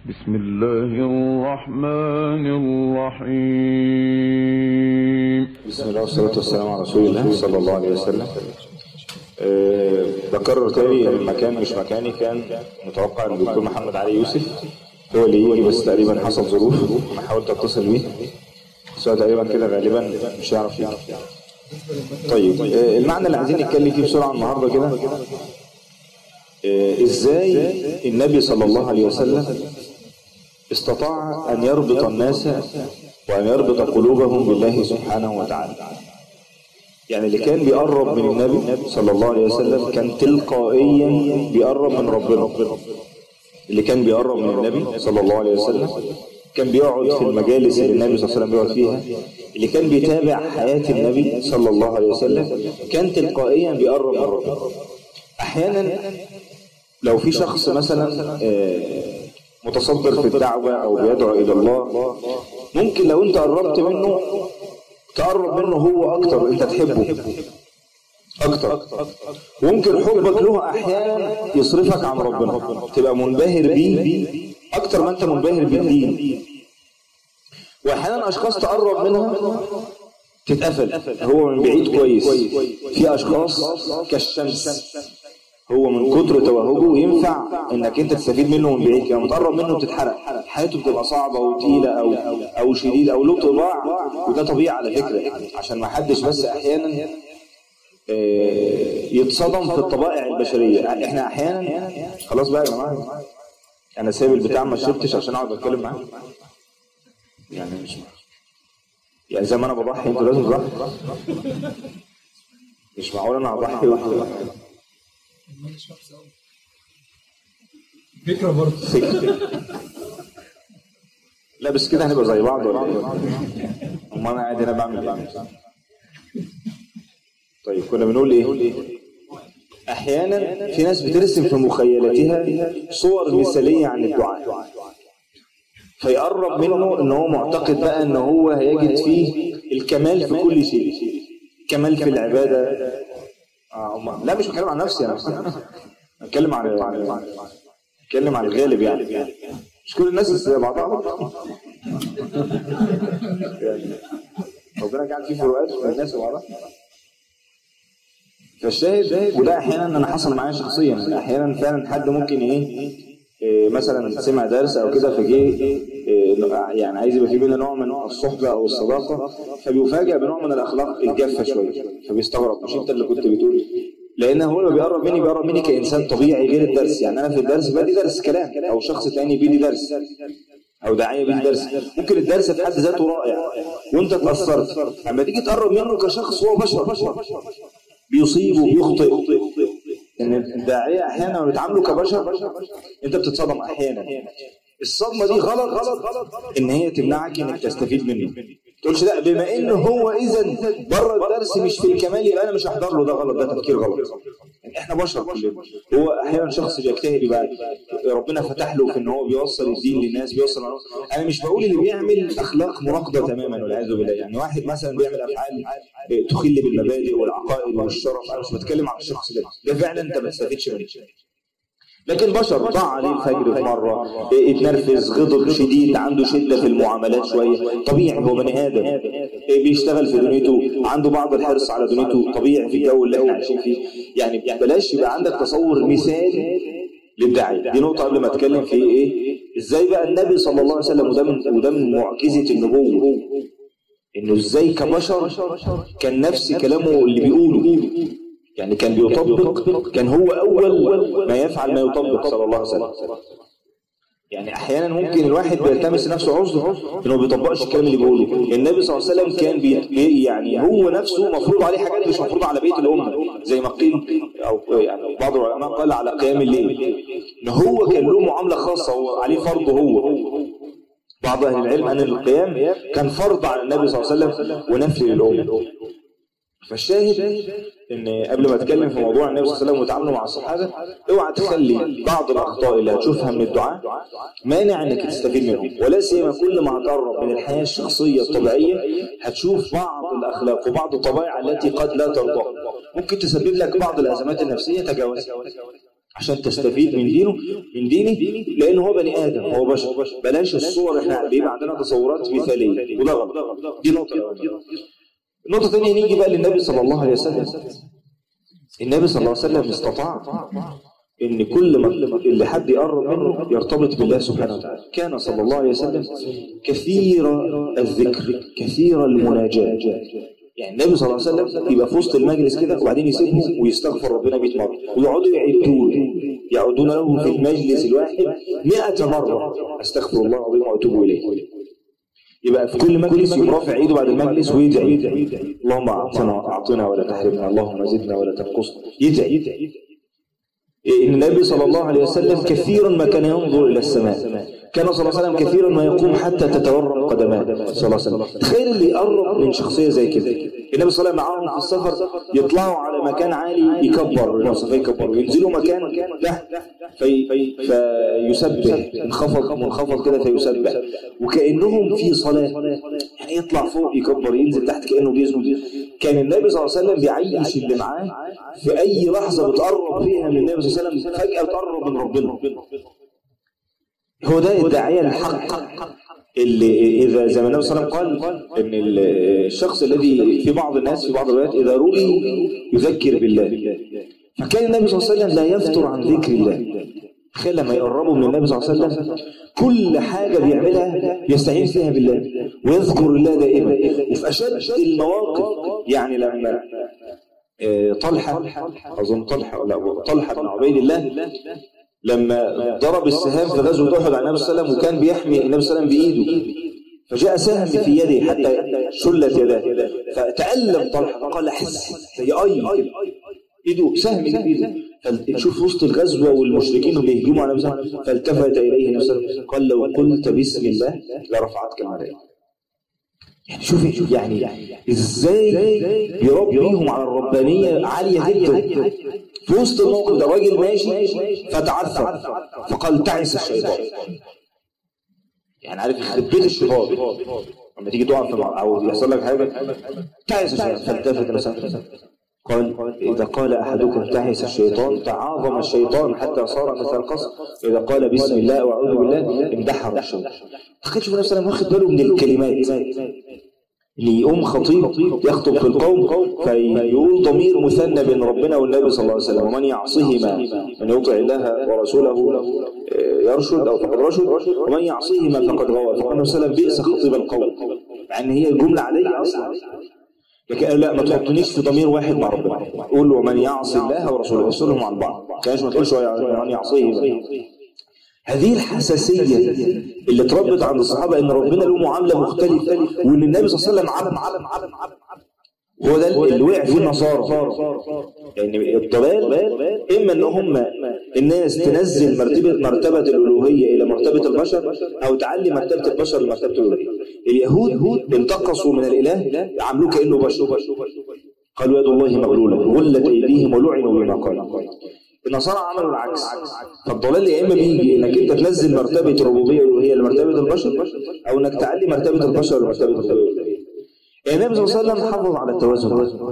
بسم الله الرحمن الرحيم بسم الله والصلاة والسلام على رسول الله صلى الله عليه وسلم أه بكرر تاني ان المكان مش مكاني كان متوقع ان الدكتور محمد علي يوسف هو اللي يجي بس تقريبا حصل ظروف انا حاولت اتصل بيه بس هو تقريبا كده غالبا مش هيعرف يجي طيب أه المعنى اللي عايزين نتكلم فيه بسرعه النهارده كده أه ازاي النبي صلى الله عليه وسلم استطاع ان يربط الناس وان يربط قلوبهم بالله سبحانه وتعالى يعني اللي كان بيقرب من النبي صلى الله عليه وسلم كان تلقائيا بيقرب من ربنا اللي كان بيقرب من النبي صلى الله عليه وسلم كان بيقعد في المجالس اللي النبي صلى الله عليه وسلم بيقعد فيها اللي كان بيتابع حياة النبي صلى الله عليه وسلم كان تلقائيا بيقرب من ربنا احيانا لو في شخص مثلا متصدر في الدعوة او بيدعو الى الله ممكن لو انت قربت منه تقرب منه هو اكتر انت تحبه اكتر وممكن حبك له احيانا يصرفك عن ربنا تبقى منبهر بيه اكتر ما انت منبهر بالدين واحيانا اشخاص تقرب منها تتقفل هو من بعيد كويس في اشخاص كالشمس هو من كتر توهجه ينفع انك انت تستفيد منه من بعيد كده تقرب منه بتتحرق حياته بتبقى صعبه وتقيله او او شديده او له طباع وده طبيعي على فكره عشان ما حدش بس احيانا يتصدم في الطبائع البشريه احنا احيانا خلاص بقى يا جماعه انا سايب البتاع ما شربتش عشان اقعد اتكلم معاه يعني مش يعني زي ما انا بضحي انتوا لازم تضحوا مش معقول انا هضحي واحد فكرة برضه فكرة لا بس كده هنبقى زي بعض ولا ايه؟ امال انا قاعد هنا بعمل ايه؟ طيب كنا بنقول ايه؟ احيانا في ناس بترسم في مخيلتها صور مثاليه عن الدعاء فيقرب منه ان هو معتقد بقى ان هو هيجد فيه الكمال في كل شيء كمال في العباده آه لا مش بتكلم عن نفسي انا بتكلم عن بتكلم عن الغالب يعني مش كل الناس زي بعضها يعني ربنا جعل فيه فروقات بين الناس وبعضها فالشاهد وده احيانا انا حصل معايا شخصيا احيانا فعلا حد ممكن ايه, إيه مثلا سمع درس او كده فجه إيه يعني عايز يبقى في بينا نوع من الصحبه او الصداقه فبيفاجئ بنوع من الاخلاق الجافه شويه فبيستغرب مش انت اللي كنت بتقول لان هو لما بيقرب مني بيقرب مني كانسان طبيعي غير الدرس يعني انا في الدرس بدي درس كلام او شخص تاني بيدي درس او داعيه بيدي درس ممكن الدرس في حد ذاته رائع وانت اتاثرت اما تيجي تقرب منه كشخص هو بشر بيصيب وبيخطئ ان الداعيه احيانا لما بيتعاملوا كبشر انت بتتصدم احيانا الصدمه دي غلط غلط ان هي تمنعك انك تستفيد منه تقولش لا بما انه هو اذا بره الدرس مش في الكمال يبقى انا مش هحضر له ده غلط ده تفكير غلط احنا بشر كلنا هو احيانا شخص بيجتهد يبقى ربنا فتح له في ان هو بيوصل الدين للناس بيوصل انا مش بقول اللي بيعمل اخلاق مناقضه تماما والعياذ بالله يعني واحد مثلا بيعمل افعال تخل بالمبادئ والعقائد والشرف انا مش بتكلم عن الشخص ده ده فعلا انت ما تستفيدش منه لكن بشر ضاع عليه الفجر في مره اتنرفز غضب شديد عنده شده في المعاملات شويه طبيعي هو بني ادم بيشتغل في دنيته عنده بعض الحرص على دنيته طبيعي في الجو اللي احنا عايشين فيه يعني بلاش يبقى عندك تصور مثالي للداعي دي نقطه قبل ما اتكلم في ايه ازاي بقى النبي صلى الله عليه وسلم وده من وده من معجزه النبوه انه ازاي كبشر كان نفس كلامه اللي بيقوله يعني كان بيطبق كان هو أول ما يفعل ما يطبق صلى الله عليه وسلم يعني احيانا ممكن الواحد بيلتمس نفسه عذر انه ما بيطبقش الكلام اللي بيقوله النبي صلى الله عليه وسلم كان بي يعني هو نفسه مفروض عليه حاجات مش مفروض على بقيه الامه زي ما قيل او يعني بعض العلماء قال على قيام الليل ان هو كان له معامله خاصه هو عليه فرض هو بعض اهل العلم ان القيام كان فرض على النبي صلى الله عليه وسلم ونفل للامه فالشاهد ان قبل ما اتكلم في موضوع النبي صلى الله عليه وسلم وتعامله مع الصحابه اوعى تخلي بعض الاخطاء اللي هتشوفها من الدعاء مانع انك تستفيد منهم ولا سيما كل ما هتقرب من الحياه الشخصيه الطبيعيه هتشوف بعض الاخلاق وبعض الطبائع التي قد لا ترضاها ممكن تسبب لك بعض الازمات النفسيه تجاوزها عشان تستفيد من دينه من دينه لان هو بني ادم هو بشر بلاش الصور احنا بيبقى عندنا تصورات مثاليه وده غلط دي نقطه النقطه الثانيه نيجي بقى للنبي صلى الله عليه وسلم النبي صلى الله عليه وسلم استطاع ان كل ما اللي حد يقرب منه يرتبط بالله سبحانه وتعالى كان صلى الله عليه وسلم كثير الذكر كثير المناجاة يعني النبي صلى الله عليه وسلم يبقى في وسط المجلس كده وبعدين يسيبهم ويستغفر ربنا 100 مره ويقعدوا يعدون يعودون له في المجلس الواحد 100 مره استغفر الله العظيم واتوب اليه يبقى في كل مجلس يقوم رافع ايده بعد المجلس ويدعي اللهم اعطنا اعطنا ولا تحرمنا اللهم زدنا ولا تنقصنا يدعي النبي صلى الله عليه وسلم كثيرا ما كان ينظر الى السماء كان صلى الله عليه وسلم كثيرا ما يقوم حتى تتورم قدماه صلى الله عليه وسلم تخيل اللي يقرب من شخصيه زي كده النبي صلى الله عليه وسلم معاهم في السفر يطلعوا على مكان عالي يكبر الوصف يكبر وينزلوا مكان تحت في فيسبح انخفض منخفض كده فيسبح وكانهم في صلاه يعني يطلع فوق يكبر ينزل تحت كانه بيسجد كان النبي صلى الله عليه وسلم بيعيش اللي معاه في اي لحظه بتقرب فيها من النبي صلى الله عليه وسلم فجاه بتقرب من ربنا هو ده الداعيه الحق اللي اذا زي ما النبي صلى الله عليه وسلم قال ان الشخص الذي في بعض الناس في بعض الروايات اذا روي يذكر بالله فكان النبي صلى الله عليه وسلم لا يفتر عن ذكر الله تخيل لما يقربوا من النبي صلى الله عليه وسلم كل حاجه بيعملها يستعين فيها بالله ويذكر الله دائما وفي اشد المواقف يعني لما طلحه اظن طلحه لا طلحه بن عبيد الله لما ضرب السهام في غزوه احد على النبي صلى الله عليه وسلم وكان بيحمي النبي صلى الله عليه وسلم بايده فجاء سهم في يده حتى شلت يداه فتألم طلحه فقال حس زي اي ايده سهم في ايده فشوف وسط الغزوه والمشركين اللي بيهجموا على النبي صلى فالتفت اليه النبي صلى الله عليه وسلم قال لو قلت بسم الله لرفعتك الملائكه يعني شوف يعني ازاي يربيهم على الربانيه عاليه جدا في وسط الموقف ده راجل ماشي فتعثر فقال تعس الشيطان يعني عارف يخرب بيت الشيطان لما تيجي تقع في او يحصل لك حاجه تعس الشيطان فالتفت مثلا قال إذا قال أحدكم تعس الشيطان تعاظم الشيطان حتى صار مثل القصر إذا قال بسم الله وأعوذ بالله اندحر الشيطان ما كانش النبي صلى الله عليه وسلم واخد باله من الكلمات اللي يقوم خطيب يخطب في القوم فيقول ضمير مثنى بين ربنا والنبي صلى الله عليه وسلم ومن يعصهما من يطع الله ورسوله يرشد او فقد رشد ومن يعصهما فقد غوى فقال النبي صلى الله عليه وسلم بئس خطيب القوم مع ان هي الجمله عاديه اصلا لكن لا ما تحطنيش في ضمير واحد مع ربنا قول له من يعصي الله ورسوله افصلهم عن بعض كانش ما تقولش من يعصيه هذه الحساسية اللي اتربت عند الصحابة ان ربنا له معاملة مختلفة وان النبي صلى الله عليه وسلم علم علم علم علم هو ده اللي وقع فيه النصارى يعني الضلال اما ان هم الناس تنزل مرتبه مرتبه الالوهيه الى مرتبه البشر او تعلي مرتبه البشر لمرتبه الالوهيه اليهود انتقصوا من الاله عملوه كانه بشر قالوا يد الله مغلوله غلت ايديهم ولعنوا بما قالوا النصارى عملوا العكس فالضلال يا اما بيجي انك انت تنزل مرتبه الربوبيه والالوهيه لمرتبه البشر او انك تعلي مرتبه البشر لمرتبه الالوهيه النبي صلى الله عليه وسلم حافظ على التوازن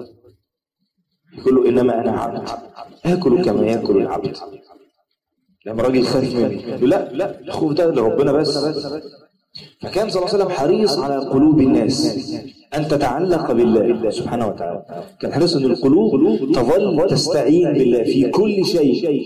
يقول له انما انا عبد اكل كما ياكل العبد لما راجل خاف مني يقول لا لا الخوف ده لربنا بس فكان صلى الله عليه وسلم حريص على قلوب الناس أن تتعلق بالله سبحانه وتعالى كان حريص أن القلوب تظل تستعين بالله في كل شيء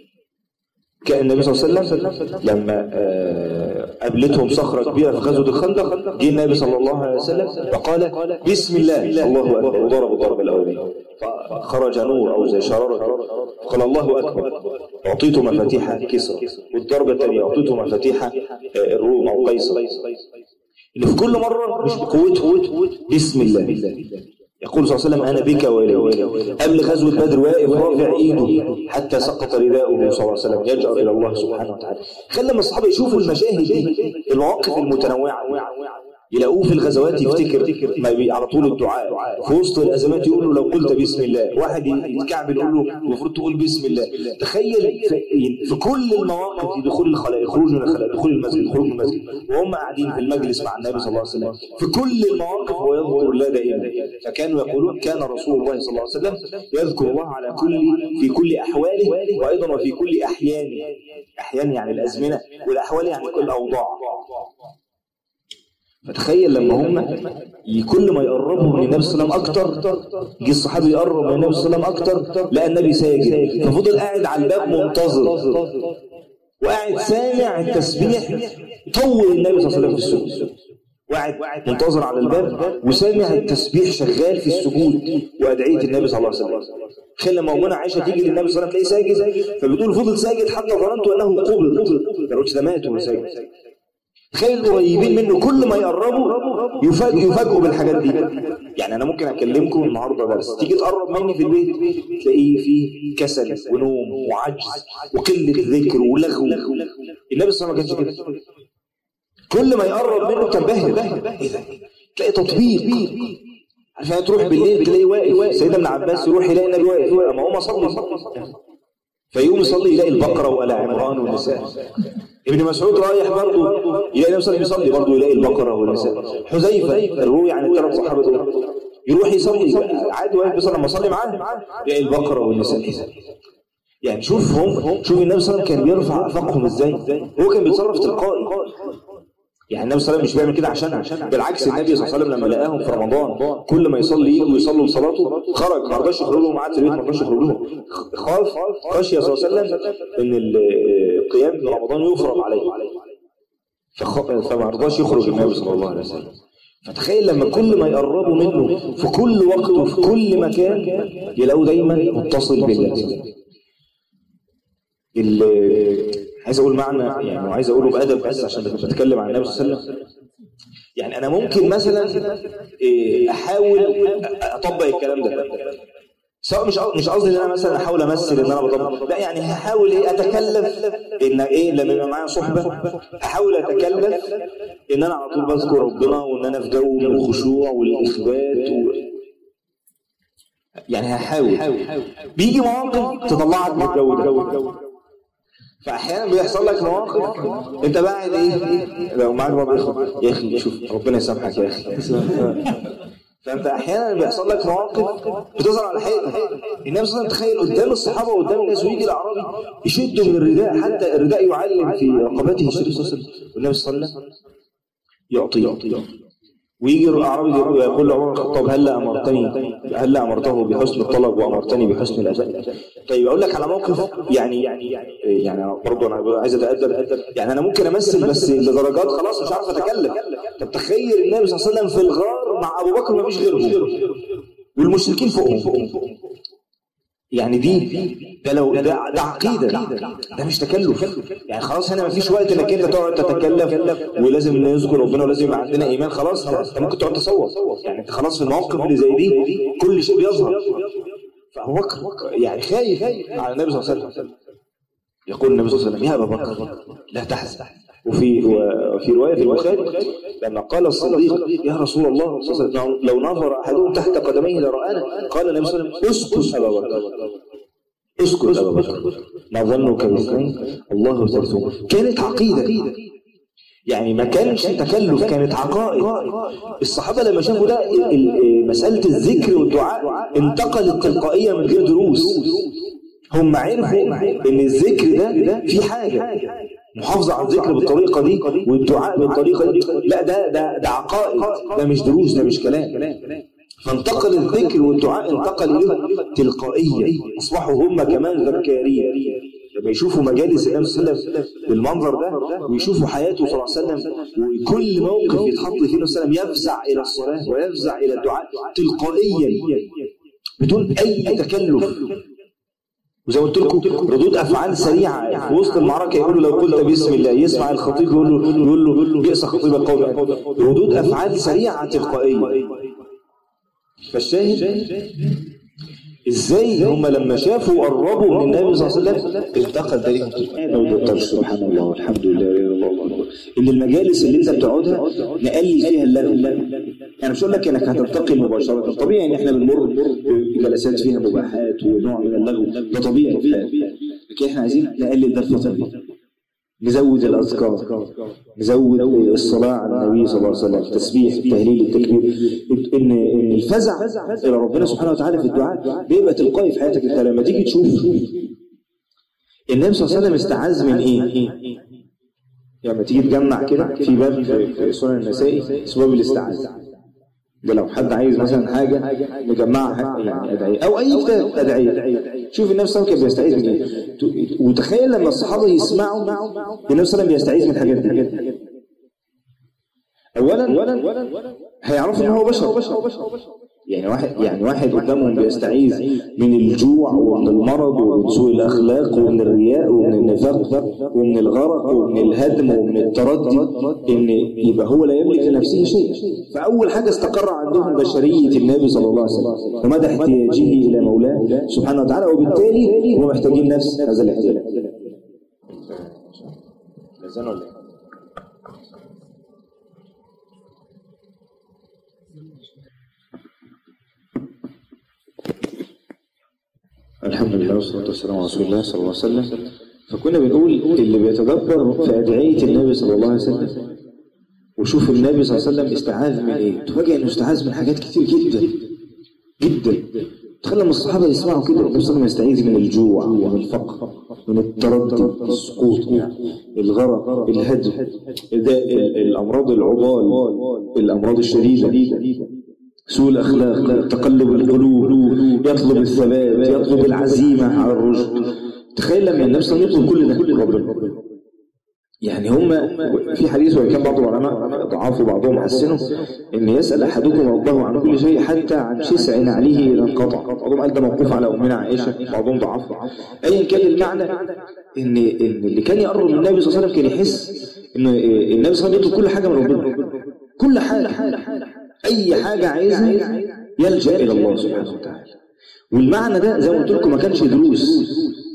كان النبي صلى الله عليه وسلم لما قابلتهم صخرة كبيرة في غزوة الخندق جه النبي صلى الله عليه وسلم فقال بسم الله الله أكبر وضرب الضرب الأولي فخرج نور أو زي شرارة قال الله أكبر أعطيت مفاتيح كسرى والضربة الثانية أعطيت مفاتيح الروم أو قيصر اللي في كل مرة مش بقوته بسم الله يقول صلى الله عليه وسلم أنا بك وإليك قبل غزوة بدر واقف رافع إيده حتى سقط رداؤه صلى الله عليه وسلم يجأر إلى الله سبحانه وتعالى خلى لما الصحابة يشوفوا المشاهد دي المواقف المتنوعة يلاقوه في الغزوات يفتكر ما بي على طول الدعاء في وسط الازمات يقول له لو قلت بسم الله واحد يتكعبل يقول له المفروض تقول بسم الله تخيل في, في كل المواقف في دخول الخلاء خروج من الخلاء دخول المسجد خروج من المسجد وهم قاعدين في المجلس مع النبي صلى الله عليه وسلم في كل المواقف هو يذكر الله دائما فكانوا يقولون كان رسول الله صلى الله عليه وسلم يذكر الله على كل في كل احواله وايضا وفي كل احيانه احيان يعني الازمنه والاحوال يعني كل الاوضاع فتخيل لما هم كل ما يقربوا من النبي صلى الله عليه وسلم اكتر جه الصحابي يقرب من النبي صلى الله عليه وسلم اكتر لقى النبي ساجد ففضل قاعد على الباب منتظر وقاعد سامع التسبيح طول النبي صلى الله عليه وسلم في السجود وقاعد منتظر على الباب وسامع التسبيح شغال في السجود وادعيه النبي صلى الله عليه وسلم تخيل لما امنا عائشه تيجي للنبي صلى الله عليه وسلم تلاقيه ساجد فبتقول فضل ساجد حتى ظننت انه قبض ما ده مات وهو ساجد تخيل القريبين منه كل ما يقربوا يفاجئوا يفاجئوا بالحاجات دي يعني انا ممكن اكلمكم النهارده درس تيجي تقرب مني في البيت تلاقيه فيه كسل ونوم وعجز وقله ذكر ولغو النبي صلى الله عليه وسلم ما كانش كده كل ما يقرب منه تنبهر ايه ده تلاقي تطبيق عشان تروح بالليل تلاقيه واقف سيدنا ابن عباس يروح يلاقي النبي واقف اما هو صلي فيقوم يصلي يلاقي البقره وال عمران والنساء ابن مسعود رايح برضه يلاقي نفسه بيصلي برضه يلاقي البقره والنساء حذيفه الروي عن الثلاث صحابه دول يروح يصلي عادي واقف بيصلي لما اصلي معاه يلاقي البقره والنساء يعني شوف هم شوف النبي صلى الله عليه وسلم كان بيرفع افاقهم ازاي هو كان بيتصرف تلقائي يعني النبي صلى الله عليه وسلم مش بيعمل كده عشان بالعكس النبي صلى الله عليه وسلم لما لقاهم في رمضان كل ما يصلي يجوا يصلوا صلاته خرج ما رضاش يخرج لهم قعد في البيت ما رضاش يخرج لهم خاف خشي صلى الله عليه وسلم ان القيام رمضان يفرض عليه فما رضاش يخرج النبي صلى الله عليه وسلم فتخيل لما كل ما يقربوا منه في كل وقت وفي كل مكان يلاقوه دايما متصل بالله عايز اقول معنى يعني وعايز اقوله بادب بس عشان بتكلم عن النبي صلى الله عليه وسلم يعني انا ممكن مثلا احاول اطبق الكلام ده سواء مش مش قصدي ان انا مثلا احاول امثل ان انا بطبق لا يعني هحاول ايه اتكلف ان ايه لما يبقى معايا صحبه احاول اتكلف ان انا على طول بذكر ربنا وان انا في جو من الخشوع والاخبات و... يعني هحاول بيجي مواقف تطلعك من الجو ده فاحيانا بيحصل لك مواقف انت بعد ايه لو معاك بعض الاخوه يا اخي شوف ربنا يسامحك يا اخي فانت احيانا بيحصل لك مواقف بتظهر على الحقيقه النبي صلى الله عليه وسلم تخيل قدام الصحابه وقدام الناس ويجي الاعرابي يشد من الرداء حتى الرداء يعلم في رقبته الشريف صلى الله عليه وسلم والنبي صلى الله عليه وسلم يعطيه ويجي الاعرابي يقول لعمر الخطاب هل امرتني هل امرته بحسن الطلب وامرتني بحسن الاداء طيب اقول لك على موقف يعني يعني يعني برضه انا عايز اتادب يعني انا ممكن امثل بس لدرجات خلاص مش عارف اتكلم طب تخيل النبي صلى الله عليه وسلم في الغار مع ابو بكر ما فيش غيرهم والمشركين فوقهم يعني دي ده لو ده, ده عقيده ده مش تكلف يعني خلاص هنا مفيش وقت انك انت تقعد تتكلف ولازم نذكر ربنا ولازم يبقى عندنا ايمان خلاص انت ممكن تقعد تصور يعني انت خلاص في المواقف اللي زي دي كل شيء بيظهر فابو بكر يعني خايف على النبي صلى الله عليه وسلم يقول النبي صلى الله عليه وسلم يا ابا بكر لا تحزن وفي وفي روايه في البخاري لما قال الصديق يا رسول الله صلى الله عليه وسلم لو نظر احدهم تحت قدميه لرانا قال النبي صلى الله عليه وسلم اسكت ابا بكر اسكت ابا بكر ما ظنك باثنين الله ثالثهما كانت عقيده يعني ما كانش تكلف كانت عقائد الصحابه لما شافوا ده مساله الذكر والدعاء انتقلت تلقائيا من غير دروس هم عرفوا ان الذكر ده في حاجه محافظة على الذكر بالطريقة دي والدعاء بالطريقة دي لا ده ده ده عقائد ده مش دروس ده مش كلام فانتقل الذكر والدعاء انتقل إليه تلقائيا أصبحوا هم كمان ذكارين لما يشوفوا مجالس النبي صلى الله عليه وسلم بالمنظر ده ويشوفوا حياته صلى الله عليه وسلم وكل موقف يتحط فيه النبي صلى الله عليه وسلم يفزع إلى الصلاة ويفزع إلى الدعاء تلقائيا بدون أي تكلف وزي ما قلت لكم ردود افعال سريعه في وسط المعركه يقول له لو قلت بسم الله يسمع الخطيب يقول له يقول له بئس خطيب القوم ردود افعال سريعه تلقائيه فالشاهد ازاي هم لما شافوا قربوا من النبي صلى الله عليه وسلم انتقل ده ليهم سبحان الله والحمد لله والله ان المجالس اللي انت بتقعدها نقلل فيها اللغو انا مش هقول لك انك هتنتقل مباشره طبيعي ان احنا بنمر بجلسات فيها مباحات ونوع من اللغو ده طبيعي في الحياه لكن احنا عايزين نقلل ده الفتره دي نزود الاذكار نزود الصلاه على النبي صلى الله عليه وسلم التسبيح التهليل التكبير ان إن الفزع الى ربنا سبحانه وتعالى في الدعاء بيبقى تلقائي في حياتك انت لما تيجي تشوف النبي صلى الله عليه وسلم استعاذ من ايه؟ لما تيجي تجمع كده في باب في في سنن النسائي اسمه باب الاستعاذة ده لو حد عايز مثلا حاجة نجمعها يعني أدعية أو أي كتاب أدعية شوف النبي صلى الله عليه وسلم كان بيستعيذ من إيه وتخيل لما الصحابة يسمعوا النبي صلى الله عليه وسلم بيستعيذ من الحاجات دي أولا هيعرفوا إن هو بشر يعني واحد يعني واحد قدامهم بيستعيذ من الجوع ومن المرض ومن سوء الاخلاق ومن الرياء ومن النفاق ومن الغرق ومن الهدم ومن التردي ان يبقى هو لا يملك لنفسه شيء فاول حاجه استقر عندهم بشريه النبي صلى الله عليه وسلم ومدى احتياجه الى مولاه سبحانه وتعالى وبالتالي هم محتاجين نفس هذا الاحتياج الحمد لله والصلاة والسلام على رسول الله صلى الله عليه وسلم فكنا بنقول اللي بيتدبر في أدعية النبي صلى الله عليه وسلم وشوف النبي صلى الله عليه وسلم استعاذ من إيه تفاجئ إنه استعاذ من حاجات كتير جدا جدا تخيل لما الصحابة يسمعوا كده النبي صلى الله عليه وسلم يستعيذ من الجوع ومن الفقر من التردي السقوط الغرق الهدم ده الأمراض العضال الأمراض الشديدة سوء الأخلاق تقلب القلوب يطلب الثبات يطلب العزيمة على الرشد تخيل لما النبي صلى الله عليه وسلم يطلب كل ده ربنا يعني هم في حديث وإن كان بعض العلماء ضعفوا بعضهم حسنوا إن يسأل أحدكم ربه عن كل شيء حتى عن شسع عليه إذا انقطع بعضهم قال ده موقوف على أمنا عائشة بعضهم ضعف أيا كان المعنى إن إن اللي كان يقرب من النبي صلى الله عليه وسلم كان يحس إن النبي صلى الله عليه وسلم يطلب كل حاجة من ربنا كل حاجة أي حاجة عايزها يلجأ إلى الله سبحانه وتعالى والمعنى ده زي ما قلت لكم ما كانش دروس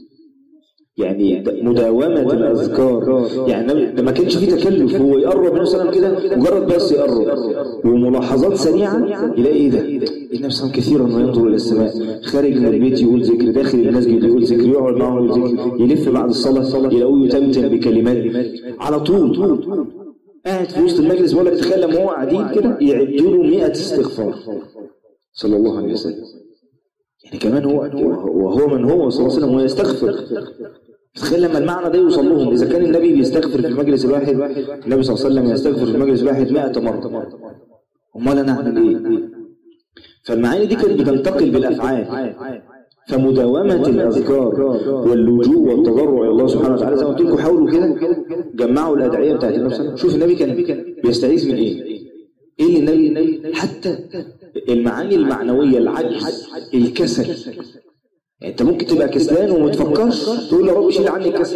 يعني مداومة الأذكار يعني ده ما كانش فيه تكلف هو يقرب من وسلم كده مجرد بس يقرب وملاحظات سريعة يلاقي ايه ده النبي صلى كثيرا ما ينظر إلى السماء خارج من البيت يقول ذكر داخل المسجد يقول ذكر يقعد معه يقول ذكر يلف بعد الصلاة يلاقوه يتمتم بكلمات على طول قاعد في وسط المجلس بقول لك تخيل لما هو قاعدين كده يعدوا له 100 استغفار صلى الله عليه وسلم يعني كمان هو وهو من هو صلى الله عليه وسلم ويستغفر تخيل لما المعنى ده يوصل لهم اذا كان النبي بيستغفر في المجلس الواحد النبي صلى الله عليه وسلم يستغفر في المجلس الواحد 100 مره امال انا اعمل ايه فالمعاني دي كانت بتنتقل بالافعال فمداومة الأذكار واللجوء والتضرع إلى الله سبحانه وتعالى زي ما قلت لكم حاولوا كده جمعوا الأدعية بتاعت النبي صلى الله عليه وسلم شوف النبي كان بيستعيذ من إيه؟ إيه اللي النبي حتى المعاني المعنوية العجز الكسل يعني أنت ممكن تبقى كسلان وما تفكرش تقول يا رب شيل عني الكسل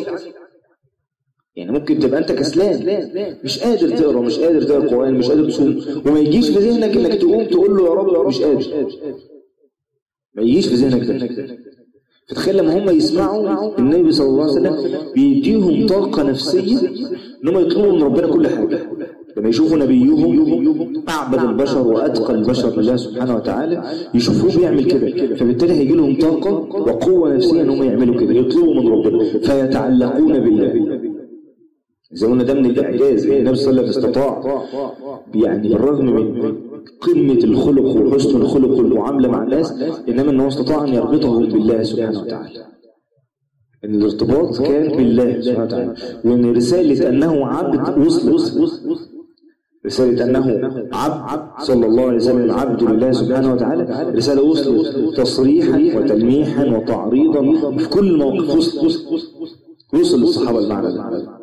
يعني ممكن تبقى انت كسلان مش قادر تقرا مش قادر تقرا القران مش قادر تصوم وما يجيش في ذهنك انك تقوم تقول له يا رب يا رب مش قادر ما يجيش في ذهنك ده فتخيل لما هم يسمعوا النبي صلى الله عليه وسلم بيديهم طاقة نفسية ان هم يطلبوا من ربنا كل حاجة لما يشوفوا نبيهم أعبد البشر وأتقى البشر لله سبحانه وتعالى يشوفوه بيعمل كده فبالتالي هيجي لهم طاقة وقوة نفسية ان هم يعملوا كده يطلبوا من ربنا فيتعلقون بالله زي قلنا ده من الإعجاز النبي صلى الله عليه وسلم استطاع يعني بالرغم من قمة الخلق وحسن الخلق والمعاملة مع الناس إنما أنه استطاع أن يربطهم بالله سبحانه وتعالى إن الارتباط كان بالله سبحانه وتعالى وإن رسالة أنه عبد وصلت رسالة أنه عبد صلى الله عليه وسلم عبد لله سبحانه وتعالى رسالة وصلت تصريحا وتلميحا وتعريضا في كل موقف وصل وصل للصحابة المعنى ده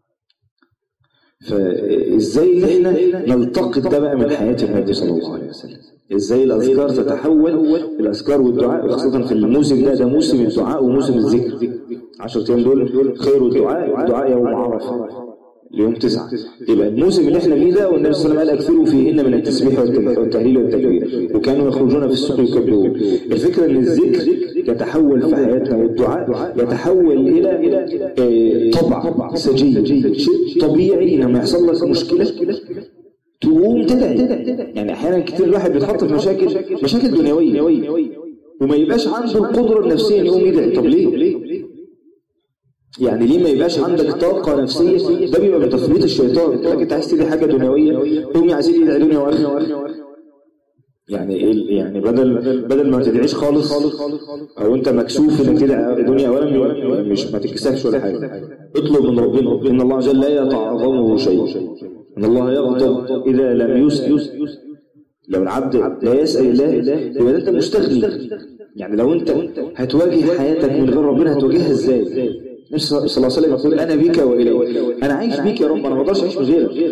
فازاي ان احنا نلتقط ده بقى من حياه النبي صلى الله عليه وسلم ازاي الاذكار تتحول الاذكار والدعاء خاصه في الموسم ده ده موسم الدعاء وموسم الذكر 10 ايام دول خير الدعاء دعاء يوم عرفه ليوم تسعة يبقى الموسم اللي احنا فيه ده والنبي صلى الله عليه وسلم قال اكثروا فيهن من التسبيح والتك- والتهليل والتكبير وكانوا يخرجون في السوق يكبرون الفكره ان الذكر يتحول في حياتنا والدعاء يتحول الى آه، طبع سجي شيء طبيعي لما يحصل لك مشكله تقوم تدعي يعني احيانا كتير الواحد بيتحط في مشاكل مشاكل دنيويه وما يبقاش عنده القدره النفسيه ان يقوم يدعي طب ليه؟ يعني ليه ما يبقاش عندك طاقة نفسية ده بيبقى من تفريط الشيطان انت انت عايز تدي حاجة دنيوية قوم يا سيدي ادعي دنيا واخرة يعني ايه ال- يعني بدل بدل ما تدعيش خالص او انت مكسوف انك تدعي دنيا اولا مش ما تتكسفش ولا حاجه اطلب من ربنا ان الله عز وجل لا يتعظمه شيء ان الله يغضب اذا لم يسأل لو العبد لا يسأل الله يبقى ده انت مستغني يعني لو انت هتواجه حياتك من غير ربنا هتواجهها ازاي؟ النبي صلى الله عليه وسلم يقول انا بك واليك انا عايش بيك يا رب انا ما اقدرش اعيش من غيرك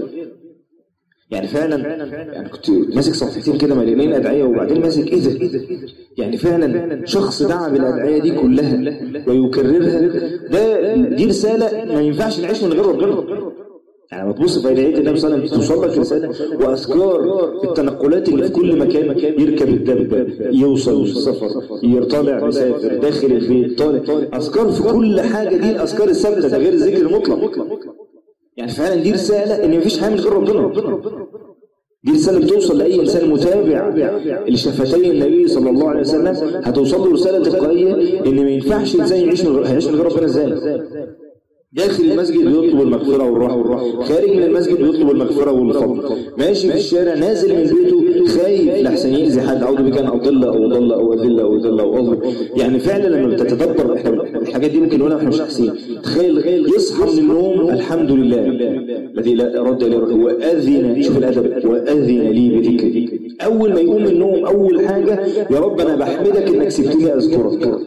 يعني فعلا يعني كنت ماسك صفحتين كده مليانين ادعيه وبعدين ماسك ايه ده؟ يعني فعلا شخص دعا بالادعيه دي كلها ويكررها ده دي رساله ما ينفعش نعيش من غير ربنا يعني لما تبص في ادعيه النبي صلى الله عليه وسلم توصل لك رساله واذكار التنقلات اللي في كل مكان يركب الدبه يوصل السفر يطالع مسافر داخل البيت طالع اذكار في كل حاجه دي الاذكار الثابته ده غير الذكر المطلق يعني فعلا دي رساله ان مفيش حاجه من غير ربنا دي رساله بتوصل لاي انسان متابع لشفتي النبي صلى الله عليه وسلم هتوصل له رساله تلقائيه ان ما ينفعش انسان يعيش من غير هيعيش من غير ربنا ازاي داخل المسجد بيطلب المغفرة والرحمة خارج من المسجد بيطلب المغفرة والفضل ماشي في الشارع نازل من بيته خايف لحسن يأذي حد أعوذ بك أن أضل أو أضل أو أذل أو أذل أو أظلم يعني فعلا لما بتتدبر احنا الحاجات دي ممكن نقولها واحنا مش حاسين تخيل يصحى من النوم الحمد لله الذي لا رد إليه رد وأذن شوف الأدب وأذن لي بذكرك أول ما يقوم من النوم أول حاجة يا رب أنا بحمدك إنك سبتني أذكرك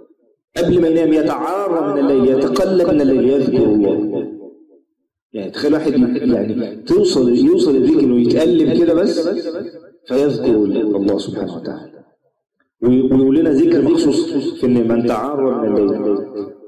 قبل ما ينام يتعارى من الليل يتقلب من الليل يذكر الله يعني تخيل واحد يعني توصل يوصل الذكر انه يتألم كده بس فيذكر الله سبحانه وتعالى ويقول لنا ذكر مخصوص في ان من تعارى من الليل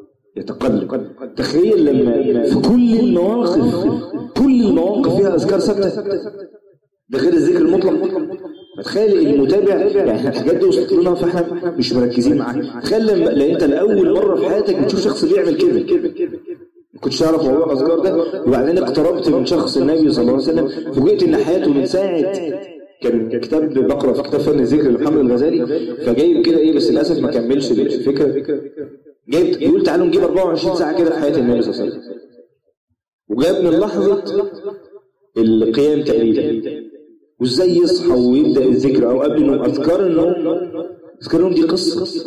يتقلب تخيل لما في كل المواقف كل المواقف فيها اذكار ثابته ده غير الذكر المطلق فتخيل المتابع يعني احنا الحاجات دي وصلت لنا فاحنا مش مركزين معاها تخيل لما لان انت لاول مره في حياتك بتشوف شخص بيعمل كده ما كنتش تعرف موضوع الاذكار ده وبعدين اقتربت من شخص النبي صلى الله عليه وسلم فوجئت ان حياته من ساعه كان كتاب بقرا في كتاب فن الذكر لمحمد الغزالي فجايب كده ايه بس للاسف ما كملش الفكره جايب يقول تعالوا نجيب 24 ساعه كده في حياه النبي صلى الله عليه وسلم وجاب من لحظه القيام تقريبا وازاي يصحى ويبدا الذكر او قبل النوم اذكار النوم اذكار النوم دي قصه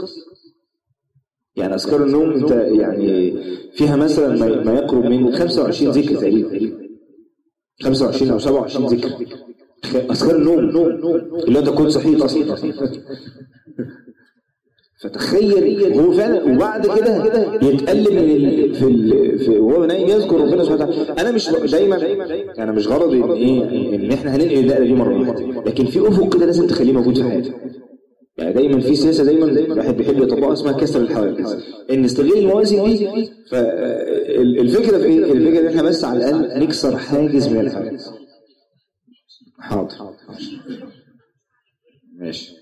يعني اذكار النوم انت يعني فيها مثلا ما يقرب من 25 ذكر تقريبا 25 او 27 ذكر اذكار النوم اللي انت كنت صحيت اصلا فتخيل هو فعلا وبعد كده يتقلب من ال... في ال... في وهو نايم يذكر ربنا سبحانه وتعالى انا مش دايما انا مش غرضي ان ايه ان احنا هننقل النقله دي مره واحده لكن في افق كده لازم تخليه موجود في حياتك يعني دايما في سياسه دايما الواحد بيحب يطبقها اسمها كسر الحواجز ان نستغل الموازين دي فالفكره في ايه؟ الفكره ان احنا بس على الاقل نكسر حاجز من الحواجز حاضر ماشي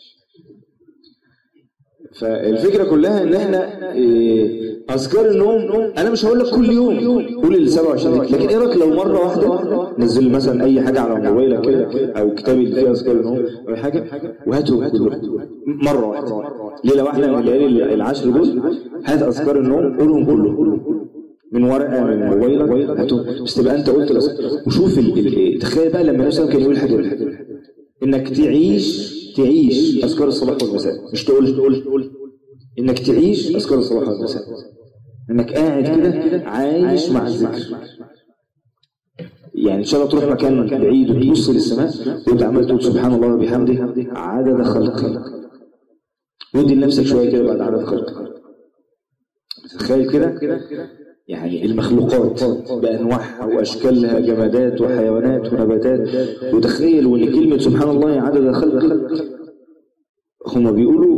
فالفكره كلها ان احنا إيه اذكار النوم انا مش هقول لك كل يوم قول ال 27 لكن ايه رايك لو مره واحده نزل مثلا اي حاجه على موبايلك كده او كتاب اللي فيه اذكار النوم او حاجه وهاته كله مره واحده ليله واحده من الليالي العشر دول هات اذكار النوم قولهم كله من ورقه من موبايلك هاته بس تبقى انت قلت وشوف تخيل بقى لما مثلا كان يقول حاجه انك تعيش تعيش اذكار الصباح والمساء مش تقول تقول انك تعيش اذكار الصباح والمساء انك قاعد كده عايش مع الذكر يعني ان شاء الله تروح مكان بعيد وتبص للسماء وانت عمال تقول سبحان الله وبحمده عدد خلقه ودي لنفسك شويه كده بعد عدد خلقه تخيل كده يعني المخلوقات بأنواعها وأشكالها جمادات وحيوانات ونباتات وتخيل وإن كلمة سبحان الله عدد خلق هم بيقولوا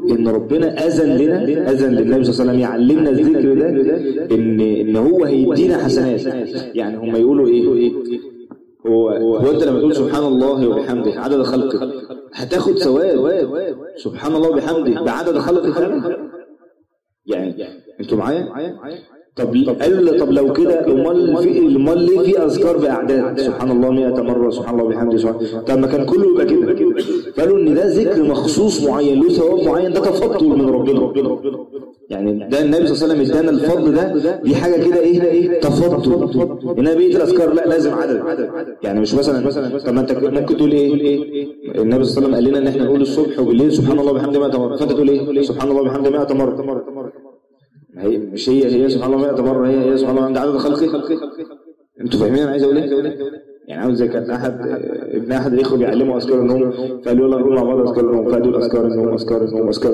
ان ربنا اذن لنا اذن للنبي صلى الله عليه وسلم يعلمنا الذكر ده ان ان هو هيدينا حسنات يعني هم يقولوا ايه هو هو انت لما تقول سبحان الله وبحمده عدد خلقه هتاخد ثواب سبحان الله وبحمده بعدد خلقه فعلا يعني انتوا معايا طب قال طب لو كده امال في امال ليه في اذكار باعداد سبحان الله 100 مره سبحان الله وبحمده سبحان طب ما كان كله يبقى كده قالوا ان ده ذكر مخصوص معين له ثواب معين ده تفضل من ربنا يعني ده النبي صلى الله عليه وسلم ادانا الفضل ده دي حاجه كده ايه ايه تفضل انما بقيه الاذكار لا لازم عدد يعني مش مثلا طب ما انت ممكن تقول ايه النبي صلى الله عليه وسلم قال لنا ان احنا نقول الصبح وبالليل سبحان الله وبحمده 100 مره فانت تقول ايه سبحان الله وبحمده 100 مره هي مش هي هي سبحان الله 100 مره هي هي سبحان الله عند عدد خلقه انتوا فاهمين انا عايز اقول ايه؟ يعني عاوز زي كان احد ابن احد الاخوه بيعلموا اذكار النوم فقال يلا نقول مع بعض اذكار النوم فقالوا اذكار النوم اذكار النوم اذكار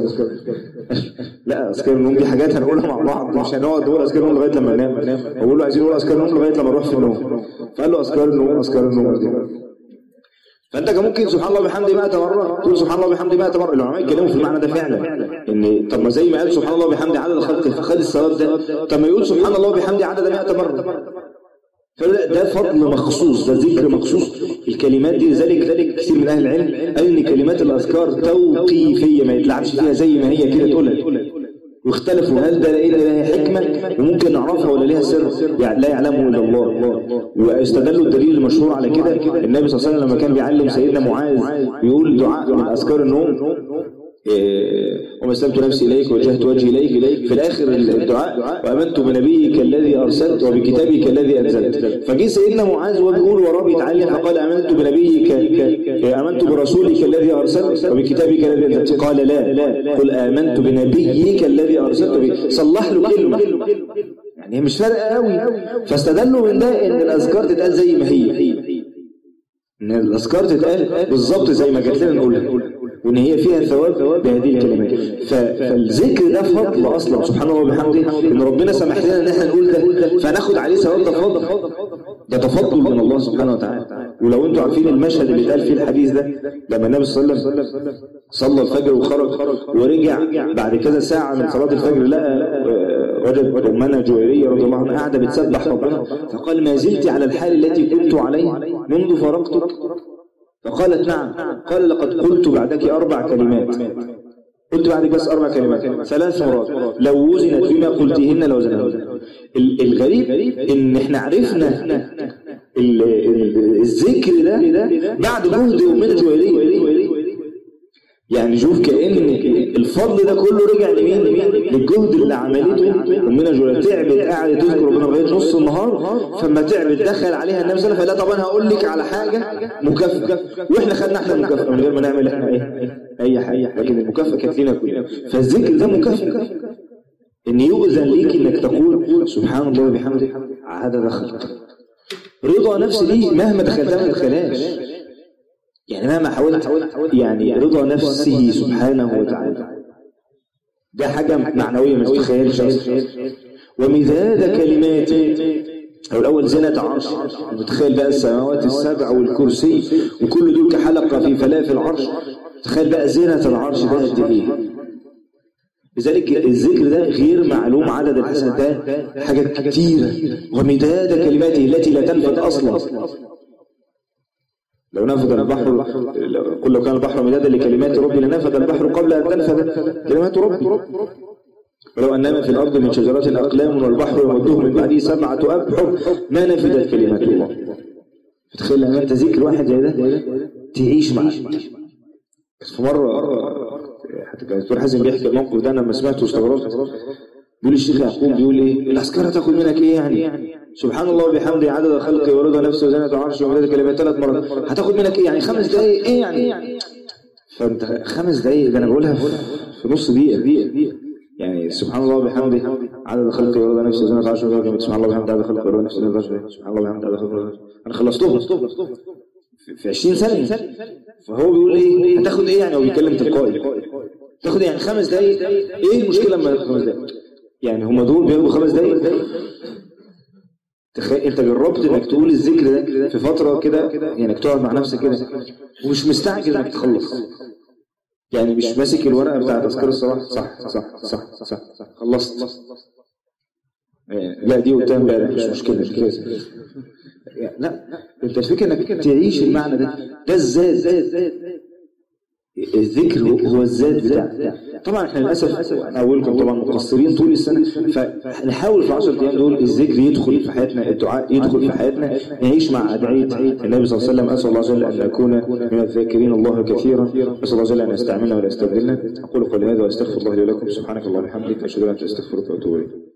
لا اذكار النوم دي حاجات هنقولها مع بعض مش هنقعد نقول اذكار النوم لغايه لما ننام بقول له عايزين نقول اذكار النوم لغايه لما نروح في النوم فقال له اذكار النوم اذكار النوم فانت كان ممكن سبحان الله وبحمده 100 مره تقول سبحان الله وبحمده 100 مره العلماء اتكلموا في المعنى ده فعلا ان طب ما زي ما قال سبحان الله وبحمده عدد خلقه فخد الثواب ده طب ما يقول سبحان الله وبحمده عدد 100 مره فلا ده فضل مخصوص ده ذكر مخصوص الكلمات دي لذلك ذلك كثير من اهل العلم قال ان كلمات الاذكار توقيفيه ما يتلعبش فيها زي ما هي كده تقولها واختلفوا هل ده ايه لها حكمه وممكن نعرفها ولا ليها سر يعني لا يعلمه الا الله واستدلوا الدليل المشهور على كده النبي صلى الله عليه وسلم لما كان بيعلم سيدنا معاذ يقول دعاء من اذكار النوم وما اسلمت نفسي اليك ووجهت وجهي اليك في الاخر الدعاء وامنت بنبيك الذي ارسلت وبكتابك الذي انزلت فجه سيدنا معاذ وهو بيقول وراه بيتعلم فقال امنت بنبيك امنت برسولك الذي ارسلت وبكتابك الذي انزلت قال لا قل امنت بنبيك الذي ارسلت صلح له كلمه يعني هي مش فارقه قوي فاستدلوا من ده ان الاذكار تتقال زي ما هي ان الاذكار تتقال بالظبط زي ما جات لنا نقولها وان هي فيها ثواب بهذه الكلمات فالذكر ده فضل اصلا سبحان الله وبحمده ان ربنا سمح لنا ان احنا نقول ده فناخد عليه ثواب ده فضل ده تفضل من الله سبحانه وتعالى ولو انتم عارفين المشهد اللي اتقال فيه الحديث ده لما النبي صلى الله عليه وسلم صلى الفجر وخرج ورجع بعد كذا ساعه من صلاه الفجر لقى وجد أمنا جويرية رضي الله عنها قاعدة بتسبح ربنا فقال ما زلت على الحال التي كنت عليه منذ فارقتك فقالت نعم قال لقد قلت بعدك أربع كلمات قلت بعدك بس أربع كلمات ثلاث مرات لو وزنت بما قلتهن لوزنهن الغريب إن إحنا عرفنا الذكر ده بعد جهد أمنا جويرية يعني شوف كأن الفضل ده كله رجع لمين للجهد اللي عملته أمنا جويرية تعبت قاعدة تذكر ربنا لغاية نص النهار فما تعبت دخل عليها النبي صلى الله عليه وسلم فلا طب انا هقول لك على حاجة مكافأة واحنا خدنا احنا المكافأة من غير ما نعمل احنا ايه اي حاجة لكن المكافأة كانت لينا كلنا فالذكر ده مكافأة ان يؤذن ليك انك تقول سبحان الله وبحمده عدد خلقه رضا نفس دي مهما دخلتها ما تدخلهاش يعني مهما حاولت يعني رضا نفسه سبحانه وتعالى ده حاجة معنوية ما تتخيلش أصلا ومداد كلماته أو الأول زينة عرش متخيل بقى السماوات السبع والكرسي وكل دول كحلقة في فلاف العرش تخيل بقى زينة العرش ده قد إيه لذلك الذكر ده غير معلوم عدد الحسنات ده حاجات كتيرة ومداد كلماته التي لا تنفد أصلا لو نفذ البحر قل لو كان البحر مدادا لكلمات ربي لنفذ البحر قبل أن تنفذ كلمات ربي ولو أنما في الأرض من شجرات أقلام والبحر يمده من بعده سبعة أبحر ما نفذت كلمات الله تخيل لما أنت ذكر واحد زي ده تعيش معاه في مرة حتى كان الدكتور حازم بيحكي الموقف ده أنا لما سمعته واستغربت بيقول الشيخ يعقوب بيقول إيه العسكرة تاخد منك إيه يعني سبحان الله وبحمده عدد خلقه ورضا نفسه وزنة عرشه ومداد كلمات ثلاث مرات هتاخد منك إيه يعني خمس دقايق إيه يعني فأنت خمس دقايق ده أنا بقولها في نص دقيقة يعني سبحان الله وبحمده عدد خلقه ورضا نفسه وزنة عرشه ومداد سبحان الله وبحمده عدد خلقه ورضا نفسه وزنة عرشه سبحان الله وبحمده عدد خلقه ورضا أنا خلصتهم في 20 ثانية فهو بيقول إيه هتاخد إيه يعني هو بيتكلم تلقائي تاخد يعني خمس دقايق إيه المشكلة لما تاخد خمس دقايق يعني هم دول بياخدوا خمس دقايق تخيل انت جربت انك تقول الذكر ده في فتره كده يعني انك تقعد مع نفسك كده ومش مستعجل انك تخلص يعني مش ماسك الورقه بتاعت تذكار الصباح صح صح صح صح, صح. خلصت لا دي قلتها امبارح مش مشكله مش كده لا انت الفكره انك تعيش المعنى ده ده الذات الذكر هو الذات بتاعك طبعا احنا للاسف انا اولكم طبعا مقصرين طول السنه فنحاول في العشر ايام دول الذكر يدخل في حياتنا الدعاء يدخل في حياتنا نعيش مع ادعيه النبي صلى الله عليه وسلم اسال الله جل ان نكون من الذاكرين الله كثيرا اسال الله جل ان يستعملنا ولا يستبدلنا اقول قولي هذا واستغفر الله لي ولكم سبحانك اللهم وبحمدك اشهد ان لا اله الا انت استغفرك واتوب اليك